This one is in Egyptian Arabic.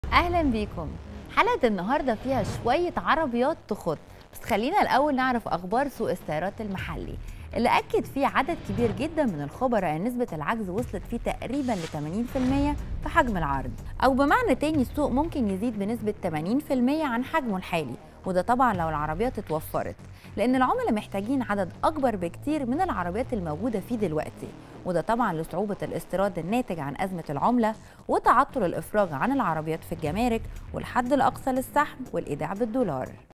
اهلا بيكم حلقه النهارده فيها شويه عربيات تخط بس خلينا الاول نعرف اخبار سوق السيارات المحلي اللي اكد فيه عدد كبير جدا من الخبراء ان نسبه العجز وصلت فيه تقريبا ل 80% في حجم العرض او بمعنى تاني السوق ممكن يزيد بنسبه 80% عن حجمه الحالي وده طبعا لو العربيات اتوفرت لان العملاء محتاجين عدد اكبر بكتير من العربيات الموجوده فيه دلوقتي وده طبعا لصعوبه الاستيراد الناتج عن ازمه العمله وتعطل الافراج عن العربيات في الجمارك والحد الاقصى للسحب والايداع بالدولار